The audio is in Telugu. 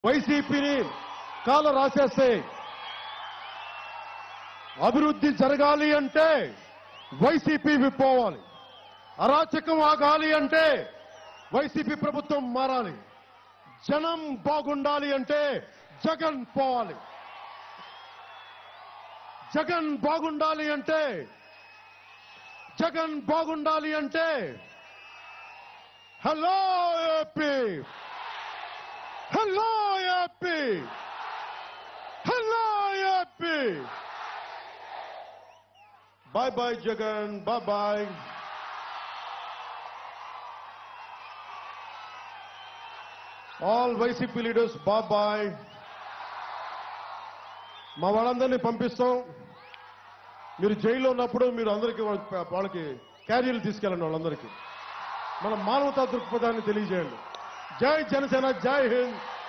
వైసీపీని కాల రాసేస్తే అభివృద్ధి జరగాలి అంటే వైసీపీ విప్పోవాలి అరాచకం ఆగాలి అంటే వైసీపీ ప్రభుత్వం మారాలి జనం బాగుండాలి అంటే జగన్ పోవాలి జగన్ బాగుండాలి అంటే జగన్ బాగుండాలి అంటే hello AP hello AP hello AP bye bye Jagan bye bye all YCP leaders bye bye మా వాళ్ళందరినీ పంపిస్తాం మీరు జైల్లో ఉన్నప్పుడు మీరు అందరికీ వాళ్ళ- వాళ్ళకి క్యారియర్లు తీసుకెళ్ళండి వాళ్ళందరికీ మన మానవతా దృక్పథాన్ని తెలియజేయండి జై జనసేన జై హింద్